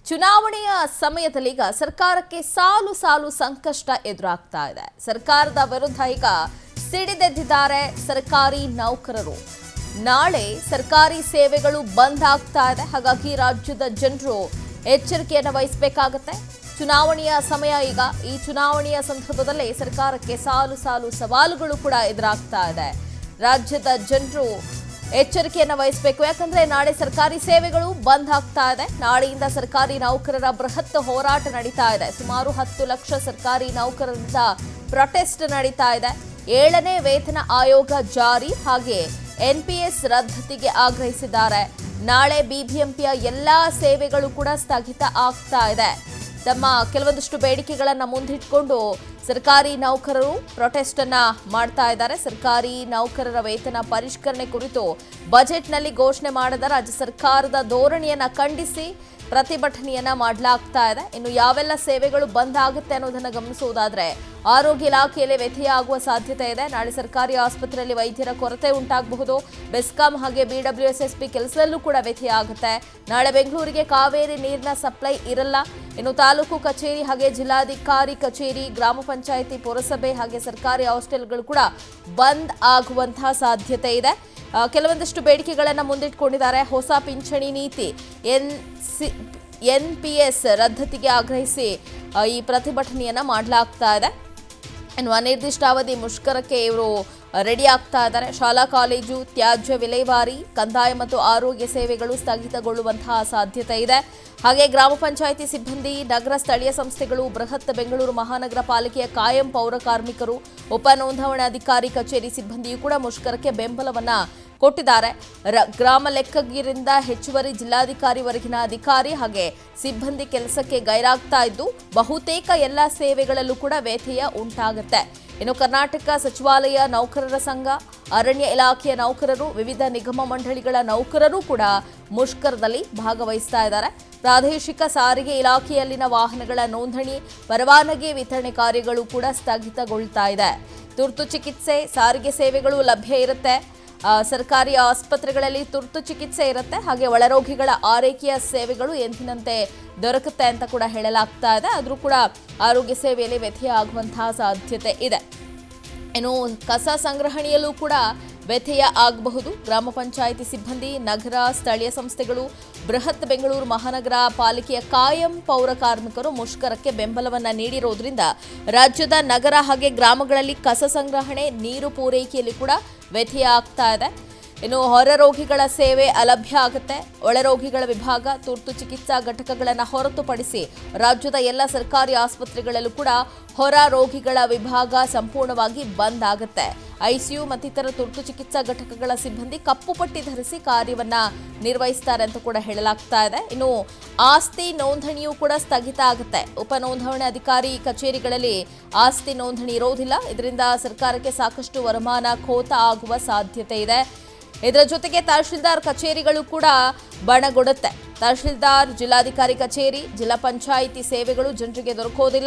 ಚುನಾವಣೆಯ ಸಮಯದಲ್ಲಿ ಈಗ ಸರ್ಕಾರಕ್ಕೆ ಸಾಲು ಸಾಲು ಸಂಕಷ್ಟ ಎದುರಾಗ್ತಾ ಇದೆ ಸರ್ಕಾರದ ವಿರುದ್ಧ ಈಗ ಸಿಡಿದೆದ್ದಿದ್ದಾರೆ ಸರ್ಕಾರಿ ನೌಕರರು ನಾಳೆ ಸರ್ಕಾರಿ ಸೇವೆಗಳು ಬಂದ್ ಆಗ್ತಾ ಇದೆ ಹಾಗಾಗಿ ರಾಜ್ಯದ ಜನರು ಎಚ್ಚರಿಕೆಯನ್ನು ವಹಿಸಬೇಕಾಗತ್ತೆ ಚುನಾವಣೆಯ ಸಮಯ ಈಗ ಈ ಚುನಾವಣೆಯ ಸಂದರ್ಭದಲ್ಲಿ ಸರ್ಕಾರಕ್ಕೆ ಸಾಲು ಸಾಲು ಸವಾಲುಗಳು ಕೂಡ ಎದುರಾಗ್ತಾ ಇದೆ ರಾಜ್ಯದ ಜನರು ಎಚ್ಚರಿಕೆಯನ್ನು ವಹಿಸಬೇಕು ಯಾಕಂದ್ರೆ ನಾಳೆ ಸರ್ಕಾರಿ ಸೇವೆಗಳು ಬಂದ್ ಆಗ್ತಾ ಇದೆ ನಾಳೆಯಿಂದ ಸರ್ಕಾರಿ ನೌಕರರ ಬೃಹತ್ ಹೋರಾಟ ನಡೀತಾ ಇದೆ ಸುಮಾರು ಹತ್ತು ಲಕ್ಷ ಸರ್ಕಾರಿ ನೌಕರರಿಂದ ಪ್ರೊಟೆಸ್ಟ್ ನಡೀತಾ ಇದೆ ಏಳನೇ ವೇತನ ಆಯೋಗ ಜಾರಿ ಹಾಗೆ ಎನ್ಪಿಎಸ್ ರದ್ದತಿಗೆ ಆಗ್ರಹಿಸಿದ್ದಾರೆ ನಾಳೆ ಬಿಬಿಎಂಪಿಯ ಎಲ್ಲಾ ಸೇವೆಗಳು ಕೂಡ ಸ್ಥಗಿತ ಆಗ್ತಾ ಇದೆ ತಮ್ಮ ಕೆಲವೊಂದಿಷ್ಟು ಬೇಡಿಕೆಗಳನ್ನ ಮುಂದಿಟ್ಕೊಂಡು ಸರ್ಕಾರಿ ನೌಕರರು ಪ್ರೊಟೆಸ್ಟ್ ಅನ್ನ ಮಾಡ್ತಾ ಇದ್ದಾರೆ ಸರ್ಕಾರಿ ನೌಕರರ ವೇತನ ಪರಿಷ್ಕರಣೆ ಕುರಿತು ಬಜೆಟ್ನಲ್ಲಿ ಘೋಷಣೆ ಮಾಡದ ರಾಜ್ಯ ಸರ್ಕಾರದ ಧೋರಣೆಯನ್ನ ಖಂಡಿಸಿ ಪ್ರತಿಭಟನೆಯನ್ನ ಮಾಡಲಾಗ್ತಾ ಇದೆ ಇನ್ನು ಯಾವೆಲ್ಲ ಸೇವೆಗಳು ಬಂದ್ ಆಗುತ್ತೆ ಅನ್ನೋದನ್ನ ಗಮನಿಸುವುದಾದ್ರೆ ಆರೋಗ್ಯ ಇಲಾಖೆಯಲ್ಲಿ ವ್ಯತ್ಯಯ ಆಗುವ ಸಾಧ್ಯತೆ ಇದೆ ನಾಳೆ ಸರ್ಕಾರಿ ಆಸ್ಪತ್ರೆಯಲ್ಲಿ ವೈದ್ಯರ ಕೊರತೆ ಉಂಟಾಗಬಹುದು ಬೆಸ್ಕಾಂ ಹಾಗೆ ಬಿಡಬ್ಲ್ಯೂಎಸ್ಎಸ್ಪಿ ಕೆಲಸದಲ್ಲೂ ಕೂಡ ವ್ಯತ್ಯಯ ಆಗುತ್ತೆ ನಾಳೆ ಬೆಂಗಳೂರಿಗೆ ಕಾವೇರಿ ನೀರಿನ ಸಪ್ಲೈ ಇರಲ್ಲ ಇನ್ನು ತಾಲೂಕು ಕಚೇರಿ ಹಾಗೆ ಜಿಲ್ಲಾಧಿಕಾರಿ ಕಚೇರಿ ಗ್ರಾಮ ಪಂಚಾಯಿತಿ ಪುರಸಭೆ ಹಾಗೆ ಸರ್ಕಾರಿ ಹಾಸ್ಟೆಲ್ಗಳು ಕೂಡ ಬಂದ್ ಆಗುವಂತಹ ಸಾಧ್ಯತೆ ಇದೆ ಆ, ಕೆಲವೊಂದಿಷ್ಟು ಬೇಡಿಕೆಗಳನ್ನು ಮುಂದಿಟ್ಕೊಂಡಿದ್ದಾರೆ ಹೊಸ ಪಿಂಚಣಿ ನೀತಿ N C N P S ರದ್ದತಿಗೆ ಆಗ್ರಹಿಸಿ ಆ, ಈ ಪ್ರತಿಭಟನೆಯನ್ನ ಮಾಡಲಾಗ್ತಾ ಇದೆ ಇನ್ನು ಅನಿರ್ದಿಷ್ಟಾವಧಿ ಮುಷ್ಕರಕ್ಕೆ ಇವರು ರೆಡಿ ಆಗ್ತಾ ಇದ್ದಾರೆ ಶಾಲಾ ಕಾಲೇಜು ತ್ಯಾಜ್ಯ ವಿಲೇವಾರಿ ಕಂದಾಯ ಮತ್ತು ಆರೋಗ್ಯ ಸೇವೆಗಳು ಸ್ಥಗಿತಗೊಳ್ಳುವಂತಹ ಸಾಧ್ಯತೆ ಇದೆ ಹಾಗೆ ಗ್ರಾಮ ಪಂಚಾಯಿತಿ ಸಿಬ್ಬಂದಿ ನಗರ ಸ್ಥಳೀಯ ಸಂಸ್ಥೆಗಳು ಬೃಹತ್ ಬೆಂಗಳೂರು ಮಹಾನಗರ ಪಾಲಿಕೆಯ ಕಾಯಂ ಪೌರ ಕಾರ್ಮಿಕರು ಉಪ ನೋಂದಣಾಧಿಕಾರಿ ಕಚೇರಿ ಸಿಬ್ಬಂದಿಯೂ ಕೂಡ ಮುಷ್ಕರಕ್ಕೆ ಬೆಂಬಲವನ್ನ ಕೊಟ್ಟಿದ್ದಾರೆ ರ- ಗ್ರಾಮ ಲೆಕ್ಕಗಿರಿಂದ ಹೆಚ್ಚುವರಿ ಜಿಲ್ಲಾಧಿಕಾರಿವರೆಗಿನ ಅಧಿಕಾರಿ ಹಾಗೆ ಸಿಬ್ಬಂದಿ ಕೆಲಸಕ್ಕೆ ಗೈರಾಗ್ತಾ ಇದ್ದು ಬಹುತೇಕ ಎಲ್ಲ ಸೇವೆಗಳಲ್ಲೂ ಕೂಡ ವ್ಯತ್ಯಯ ಉಂಟಾಗುತ್ತೆ ಇನ್ನು ಕರ್ನಾಟಕ ಸಚಿವಾಲಯ ನೌಕರರ ಸಂಘ ಅರಣ್ಯ ಇಲಾಖೆಯ ನೌಕರರು ವಿವಿಧ ನಿಗಮ ಮಂಡಳಿಗಳ ನೌಕರರು ಕೂಡ ಮುಷ್ಕರದಲ್ಲಿ ಭಾಗವಹಿಸ್ತಾ ಇದ್ದಾರೆ ಪ್ರಾದೇಶಿಕ ಸಾರಿಗೆ ಇಲಾಖೆಯಲ್ಲಿನ ವಾಹನಗಳ ನೋಂದಣಿ ಪರವಾನಗಿ ವಿತರಣೆ ಕಾರ್ಯಗಳು ಕೂಡ ಸ್ಥಗಿತಗೊಳ್ತಾ ಇದೆ ತುರ್ತು ಚಿಕಿತ್ಸೆ ಸಾರಿಗೆ ಸೇವೆಗಳು ಲಭ್ಯ ಇರುತ್ತೆ ಆ, ಸರ್ಕಾರಿ ಆಸ್ಪತ್ರೆಗಳಲ್ಲಿ ತುರ್ತು ಚಿಕಿತ್ಸೆ ಇರುತ್ತೆ ಹಾಗೆ ಒಳರೋಗಿಗಳ ಆರೈಕೆಯ ಸೇವೆಗಳು ಎಂದಿನಂತೆ ದೊರಕುತ್ತೆ ಅಂತ ಕೂಡ ಹೇಳಲಾಗ್ತಾ ಇದೆ ಆದರೂ ಕೂಡ ಆರೋಗ್ಯ ಸೇವೆಯಲ್ಲಿ ವ್ಯತ್ಯಯ ಆಗುವಂತಹ ಸಾಧ್ಯತೆ ಇದೆ ಇನ್ನು ಕಸ ಸಂಗ್ರಹಣೆಯಲ್ಲೂ ಕೂಡ ವ್ಯತ್ಯಯ ಆಗಬಹುದು ಗ್ರಾಮ ಪಂಚಾಯಿತಿ ಸಿಬ್ಬಂದಿ ನಗರ ಸ್ಥಳೀಯ ಸಂಸ್ಥೆಗಳು ಬೃಹತ್ ಬೆಂಗಳೂರು ಮಹಾನಗರ ಪಾಲಿಕೆಯ ಕಾಯಂ ಪೌರ ಕಾರ್ಮಿಕರು ಮುಷ್ಕರಕ್ಕೆ ಬೆಂಬಲವನ್ನ ನೀಡಿರೋದ್ರಿಂದ ರಾಜ್ಯದ ನಗರ ಹಾಗೆ ಗ್ರಾಮಗಳಲ್ಲಿ ಕಸ ಸಂಗ್ರಹಣೆ ನೀರು ಪೂರೈಕೆಯಲ್ಲಿ ಕೂಡ ವ್ಯತ್ಯಯ ಆಗ್ತಾ ಇದೆ ಇನ್ನು ಹೊರ ರೋಗಿಗಳ ಸೇವೆ ಅಲಭ್ಯ ಆಗುತ್ತೆ ಒಳರೋಗಿಗಳ ವಿಭಾಗ ತುರ್ತು ಚಿಕಿತ್ಸಾ ಘಟಕಗಳನ್ನು ಹೊರತುಪಡಿಸಿ ರಾಜ್ಯದ ಎಲ್ಲ ಸರ್ಕಾರಿ ಆಸ್ಪತ್ರೆಗಳಲ್ಲೂ ಕೂಡ ಹೊರ ರೋಗಿಗಳ ವಿಭಾಗ ಸಂಪೂರ್ಣವಾಗಿ ಬಂದ್ ಆಗುತ್ತೆ ಐಸಿಯು ಮತ್ತಿತರ ತುರ್ತು ಚಿಕಿತ್ಸಾ ಘಟಕಗಳ ಸಿಬ್ಬಂದಿ ಕಪ್ಪು ಪಟ್ಟಿ ಧರಿಸಿ ಕಾರ್ಯವನ್ನ ನಿರ್ವಹಿಸ್ತಾರೆ ಅಂತ ಕೂಡ ಹೇಳಲಾಗ್ತಾ ಇದೆ ಇನ್ನು ಆಸ್ತಿ ನೋಂದಣಿಯೂ ಕೂಡ ಸ್ಥಗಿತ ಆಗುತ್ತೆ ಉಪ ನೋಂದಣಿ ಅಧಿಕಾರಿ ಕಚೇರಿಗಳಲ್ಲಿ ಆಸ್ತಿ ನೋಂದಣಿ ಇರೋದಿಲ್ಲ ಇದರಿಂದ ಸರ್ಕಾರಕ್ಕೆ ಸಾಕಷ್ಟು ವರಮಾನ ಖೋತ ಆಗುವ ಸಾಧ್ಯತೆ ಇದೆ ಇದರ ಜೊತೆಗೆ ತಹಶೀಲ್ದಾರ್ ಕಚೇರಿಗಳು ಕೂಡ ಬಣಗೊಡುತ್ತೆ ತಹಶೀಲ್ದಾರ್ ಜಿಲ್ಲಾಧಿಕಾರಿ ಕಚೇರಿ ಜಿಲ್ಲಾ ಪಂಚಾಯಿತಿ ಸೇವೆಗಳು ಜನರಿಗೆ ದೊರಕೋದಿಲ್ಲ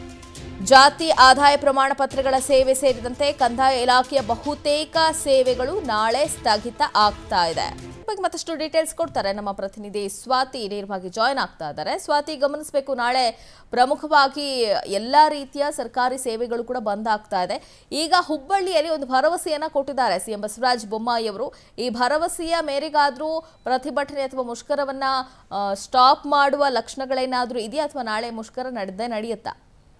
ಜಾತಿ ಆದಾಯ ಪ್ರಮಾಣ ಪತ್ರಗಳ ಸೇವೆ ಸೇರಿದಂತೆ ಕಂದಾಯ ಇಲಾಖೆಯ ಬಹುತೇಕ ಸೇವೆಗಳು ನಾಳೆ ಸ್ಥಗಿತ ಆಗ್ತಾ ಇದೆ ಈ ಬಗ್ಗೆ ಮತ್ತಷ್ಟು ಡೀಟೇಲ್ಸ್ ಕೊಡ್ತಾರೆ ನಮ್ಮ ಪ್ರತಿನಿಧಿ ಸ್ವಾತಿ ನೇರವಾಗಿ ಜಾಯ್ನ್ ಆಗ್ತಾ ಇದ್ದಾರೆ ಸ್ವಾತಿ ಗಮನಿಸಬೇಕು ನಾಳೆ ಪ್ರಮುಖವಾಗಿ ಎಲ್ಲಾ ರೀತಿಯ ಸರ್ಕಾರಿ ಸೇವೆಗಳು ಕೂಡ ಬಂದ್ ಆಗ್ತಾ ಇದೆ ಈಗ ಹುಬ್ಬಳ್ಳಿಯಲ್ಲಿ ಒಂದು ಭರವಸೆಯನ್ನ ಕೊಟ್ಟಿದ್ದಾರೆ ಸಿಎಂ ಬಸವರಾಜ ಬೊಮ್ಮಾಯಿ ಅವರು ಈ ಭರವಸೆಯ ಮೇರೆಗಾದ್ರೂ ಪ್ರತಿಭಟನೆ ಅಥವಾ ಮುಷ್ಕರವನ್ನ ಸ್ಟಾಪ್ ಮಾಡುವ ಲಕ್ಷಣಗಳೇನಾದ್ರೂ ಇದೆಯಾ ಅಥವಾ ನಾಳೆ ಮುಷ್ಕರ ನಡೆದೇ ನಡೆಯುತ್ತಾ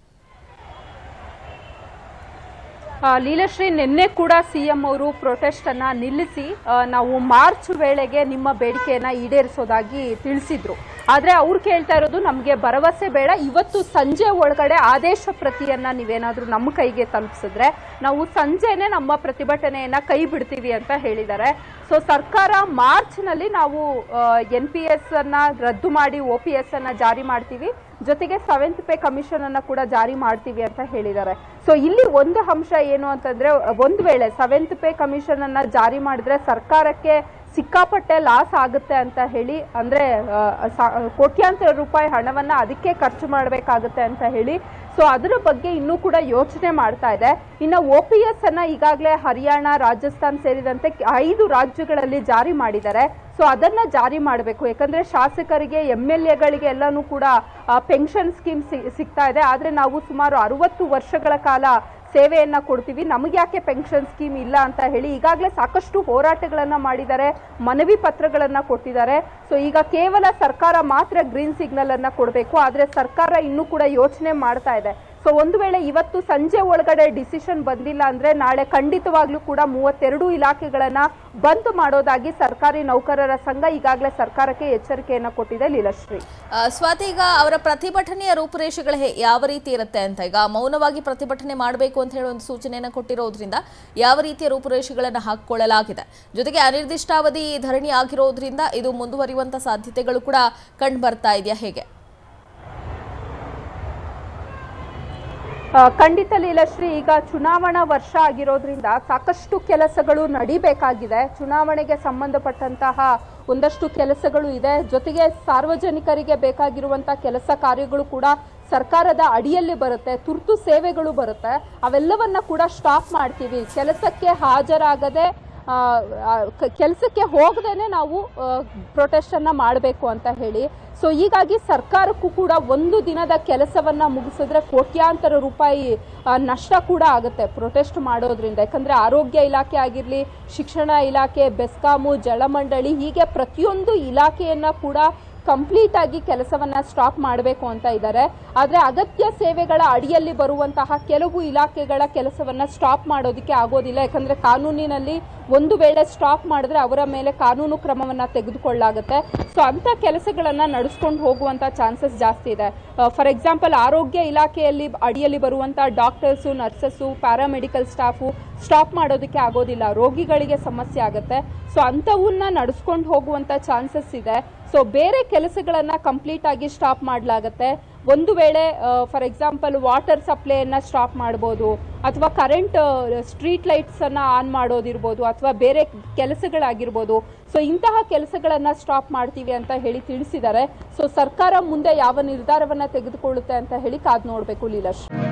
ಆ, ಲೀಲಶ್ರೀ ನಿನ್ನೆ ಕೂಡ ಸಿಎಂ ಅವರು ಪ್ರೊಟೆಸ್ಟ್ ಅನ್ನ ನಿಲ್ಲಿಸಿ ಆ, ನಾವು ಮಾರ್ಚ್ ವೇಳೆಗೆ ನಿಮ್ಮ ಬೇಡಿಕೆಯನ್ನ ಈಡೇರಿಸೋದಾಗಿ ತಿಳಿಸಿದ್ರು ಆದ್ರೆ ಅವ್ರು ಕೇಳ್ತಾ ಇರೋದು ನಮಗೆ ಭರವಸೆ ಬೇಡ ಇವತ್ತು ಸಂಜೆ ಒಳಗಡೆ ಆದೇಶ ಪ್ರತಿಯನ್ನ ನೀವೇನಾದ್ರೂ ನಮ್ಮ ಕೈಗೆ ತಲುಪಿಸಿದ್ರೆ ನಾವು ಸಂಜೆನೆ ನಮ್ಮ ಪ್ರತಿಭಟನೆಯನ್ನ ಕೈ ಬಿಡ್ತೀವಿ ಅಂತ ಹೇಳಿದ್ದಾರೆ ಸೊ ಸರ್ಕಾರ ಮಾರ್ಚ್ನಲ್ಲಿ ನಾವು ಎನ್ ಪಿ ಎಸ್ ಅನ್ನ ರದ್ದು ಮಾಡಿ ಒ ಪಿ ಎಸ್ ಅನ್ನ ಜಾರಿ ಮಾಡ್ತೀವಿ ಜೊತೆಗೆ ಸೆವೆಂತ್ ಪೇ ಕಮಿಷನ್ ಅನ್ನ ಕೂಡ ಜಾರಿ ಮಾಡ್ತೀವಿ ಅಂತ ಹೇಳಿದ್ದಾರೆ ಸೊ ಇಲ್ಲಿ ಒಂದು ಅಂಶ ಏನು ಅಂತಂದ್ರೆ ಒಂದು ವೇಳೆ ಸೆವೆಂತ್ ಪೇ ಕಮಿಷನ್ ಅನ್ನ ಜಾರಿ ಮಾಡಿದ್ರೆ ಸರ್ಕಾರಕ್ಕೆ ಸಿಕ್ಕಾಪಟ್ಟೆ ಲಾಸ್ ಆಗುತ್ತೆ ಅಂತ ಹೇಳಿ ಅಂದ್ರೆ ಆ, ಸಾ- ಕೋಟ್ಯಾಂತರ ರೂಪಾಯಿ ಹಣವನ್ನ ಅದಕ್ಕೆ ಖರ್ಚು ಮಾಡಬೇಕಾಗುತ್ತೆ ಅಂತ ಹೇಳಿ ಸೊ ಅದರ ಬಗ್ಗೆ ಇನ್ನೂ ಕೂಡ ಯೋಚನೆ ಮಾಡ್ತಾ ಇದೆ ಇನ್ನು ಒ ಪಿ ಎಸ್ ಅನ್ನ ಈಗಾಗಲೇ ಹರಿಯಾಣ ರಾಜಸ್ಥಾನ್ ಸೇರಿದಂತೆ ಕೆ- ಐದು ರಾಜ್ಯಗಳಲ್ಲಿ ಜಾರಿ ಮಾಡಿದ್ದಾರೆ ಸೊ ಅದನ್ನ ಜಾರಿ ಮಾಡಬೇಕು ಯಾಕಂದ್ರೆ ಶಾಸಕರಿಗೆ ಎಂ ಎಲ್ ಎಗಳಿಗೆ ಎಲ್ಲಾನು ಕೂಡ ಪೆನ್ಷನ್ ಸ್ಕೀಮ್ ಸಿಗ್ತಾ ಇದೆ ಆದ್ರೆ ನಾವು ಸುಮಾರು ಅರವತ್ತು ವರ್ಷಗಳ ಕಾಲ ಸೇವೆಯನ್ನ ಕೊಡ್ತೀವಿ ನಮಗೆ ಯಾಕೆ ಪೆನ್ಷನ್ ಸ್ಕೀಮ್ ಇಲ್ಲ ಅಂತ ಹೇಳಿ ಈಗಾಗಲೇ ಸಾಕಷ್ಟು ಹೋರಾಟಗಳನ್ನ ಮಾಡಿದ್ದಾರೆ ಮನವಿ ಪತ್ರಗಳನ್ನ ಕೊಟ್ಟಿದ್ದಾರೆ ಸೊ ಈಗ ಕೇವಲ ಸರ್ಕಾರ ಮಾತ್ರ ಗ್ರೀನ್ ಸಿಗ್ನಲ್ ಅನ್ನ ಕೊಡಬೇಕು ಆದ್ರೆ ಸರ್ಕಾರ ಇನ್ನೂ ಕೂಡ ಯೋಚನೆ ಮಾಡ್ತಾ ಇದೆ ಸೊ ಒಂದು ವೇಳೆ ಇವತ್ತು ಸಂಜೆ ಒಳಗಡೆ ಡಿಸಿಷನ್ ಬಂದಿಲ್ಲ ಅಂದ್ರೆ ನಾಳೆ ಖಂಡಿತವಾಗ್ಲೂ ಕೂಡ ಮೂವತ್ತೆರಡು ಇಲಾಖೆಗಳನ್ನ ಬಂದ್ ಮಾಡೋದಾಗಿ ಸರ್ಕಾರಿ ನೌಕರರ ಸಂಘ ಈಗಾಗಲೇ ಸರ್ಕಾರಕ್ಕೆ ಎಚ್ಚರಿಕೆಯನ್ನ ಕೊಟ್ಟಿದೆ ಲೀಲಶ್ರೀ ಆ, ಸ್ವಾತಿ ಈಗ ಅವರ ಪ್ರತಿಭಟನೆಯ ರೂಪುರೇಷೆಗಳು ಹೇ- ಯಾವ ರೀತಿ ಇರುತ್ತೆ ಅಂತ ಈಗ ಮೌನವಾಗಿ ಪ್ರತಿಭಟನೆ ಮಾಡಬೇಕು ಅಂತ ಹೇಳಿ ಒಂದು ಸೂಚನೆಯನ್ನು ಕೊಟ್ಟಿರೋದ್ರಿಂದ ಯಾವ ರೀತಿಯ ರೂಪುರೇಷೆಗಳನ್ನು ಹಾಕಿಕೊಳ್ಳಲಾಗಿದೆ ಜೊತೆಗೆ ಅನಿರ್ದಿಷ್ಟಾವಧಿ ಧರಣಿ ಆಗಿರೋದ್ರಿಂದ ಇದು ಮುಂದುವರಿಯುವಂತ ಸಾಧ್ಯತೆಗಳು ಕೂಡ ಕಂಡು ಬರ್ತಾ ಇದೆಯಾ ಹೇಗೆ ಆ, ಖಂಡಿತ ಲೀಲಶ್ರೀ ಈಗ ಚುನಾವಣಾ ವರ್ಷ ಆಗಿರೋದ್ರಿಂದ ಸಾಕಷ್ಟು ಕೆಲಸಗಳು ನಡಿಬೇಕಾಗಿದೆ ಚುನಾವಣೆಗೆ ಸಂಬಂಧಪಟ್ಟಂತಹ ಒಂದಷ್ಟು ಕೆಲಸಗಳು ಇದೆ ಜೊತೆಗೆ ಸಾರ್ವಜನಿಕರಿಗೆ ಬೇಕಾಗಿರುವಂತಹ ಕೆಲಸ ಕಾರ್ಯಗಳು ಕೂಡ ಸರ್ಕಾರದ ಅಡಿಯಲ್ಲಿ ಬರುತ್ತೆ ತುರ್ತು ಸೇವೆಗಳು ಬರುತ್ತೆ ಅವೆಲ್ಲವನ್ನ ಕೂಡ ಸ್ಟಾಪ್ ಮಾಡ್ತೀವಿ ಕೆಲಸಕ್ಕೆ ಹಾಜರಾಗದೆ ಕೆಲಸಕ್ಕೆ ಹೋಗದೇನೆ ನಾವು ಪ್ರೊಟೆಸ್ಟ್ ಅನ್ನ ಮಾಡಬೇಕು ಅಂತ ಹೇಳಿ ಸೊ ಹೀಗಾಗಿ ಸರ್ಕಾರಕ್ಕೂ ಕೂಡ ಒಂದು ದಿನದ ಕೆಲಸವನ್ನ ಮುಗಿಸಿದ್ರೆ ಕೋಟ್ಯಾಂತರ ರೂಪಾಯಿ ಆ, ನಷ್ಟ ಕೂಡ ಆಗುತ್ತೆ ಪ್ರೊಟೆಸ್ಟ್ ಮಾಡೋದ್ರಿಂದ ಯಾಕಂದ್ರೆ ಆರೋಗ್ಯ ಇಲಾಖೆ ಆಗಿರಲಿ ಶಿಕ್ಷಣ ಇಲಾಖೆ ಬೆಸ್ಕಾಮು ಜಲಮಂಡಳಿ ಹೀಗೆ ಪ್ರತಿಯೊಂದು ಇಲಾಖೆಯನ್ನ ಕೂಡ ಕಂಪ್ಲೀಟ್ ಆಗಿ ಕೆಲಸವನ್ನ ಸ್ಟಾಪ್ ಮಾಡಬೇಕು ಅಂತ ಇದ್ದಾರೆ ಆದ್ರೆ ಅಗತ್ಯ ಸೇವೆಗಳ ಅಡಿಯಲ್ಲಿ ಬರುವಂತಹ ಕೆಲವು ಇಲಾಖೆಗಳ ಕೆಲಸವನ್ನ ಸ್ಟಾಪ್ ಮಾಡೋದಕ್ಕೆ ಆಗೋದಿಲ್ಲ ಯಾಕಂದ್ರೆ ಕಾನೂನಿನಲ್ಲಿ ಒಂದು ವೇಳೆ ಸ್ಟಾಪ್ ಮಾಡಿದ್ರೆ ಅವರ ಮೇಲೆ ಕಾನೂನು ಕ್ರಮವನ್ನ ತೆಗೆದುಕೊಳ್ಳಾಗುತ್ತೆ ಸೊ ಅಂತ ಕೆಲಸಗಳನ್ನ ನಡೆಸ್ಕೊಂಡು ಹೋಗುವಂತ ಚಾನ್ಸಸ್ ಜಾಸ್ತಿ ಇದೆ ಫಾರ್ ಎಕ್ಸಾಂಪಲ್ ಆರೋಗ್ಯ ಇಲಾಖೆಯಲ್ಲಿ ಅಡಿಯಲ್ಲಿ ಬರುವಂತ doctors nurses paramedical staff stop ಮಾಡೋದಕ್ಕೆ ಆಗೋದಿಲ್ಲ ರೋಗಿಗಳಿಗೆ ಸಮಸ್ಯೆ ಆಗುತ್ತೆ ಸೊ ಅಂಥವನ್ನ ನಡೆಸ್ಕೊಂಡು ಹೋಗುವಂತ ಚಾನ್ಸಸ್ ಇದೆ ಸೊ ಬೇರೆ ಕೆಲಸಗಳನ್ನ ಕಂಪ್ಲೀಟ್ ಆಗಿ ಸ್ಟಾಪ್ ಮಾಡಲಾಗತ್ತೆ ಒಂದು ವೇಳೆ ಫಾರ್ ಎಕ್ಸಾಂಪಲ್ ವಾಟರ್ ಸಪ್ಲೈಯನ್ನ ಸ್ಟಾಪ್ ಮಾಡ್ಬೋದು ಅಥವಾ ಕರೆಂಟ್ ಸ್ಟ್ರೀಟ್ ಲೈಟ್ಸ್ ಅನ್ನ ಆನ್ ಮಾಡೋದಿರ್ಬೋದು ಅಥವಾ ಬೇರೆ ಕೆಲಸಗಳಾಗಿರ್ಬೋದು ಸೊ ಇಂತಹ ಕೆಲಸಗಳನ್ನ ಸ್ಟಾಪ್ ಮಾಡ್ತೀವಿ ಅಂತ ಹೇಳಿ ತಿಳಿಸಿದ್ದಾರೆ ಸೊ ಸರ್ಕಾರ ಮುಂದೆ ಯಾವ ನಿರ್ಧಾರವನ್ನ ತೆಗೆದುಕೊಳ್ಳುತ್ತೆ ಅಂತ ಹೇಳಿ ಕಾದ್ ನೋಡ್ಬೇಕು ಲೀಲಶ್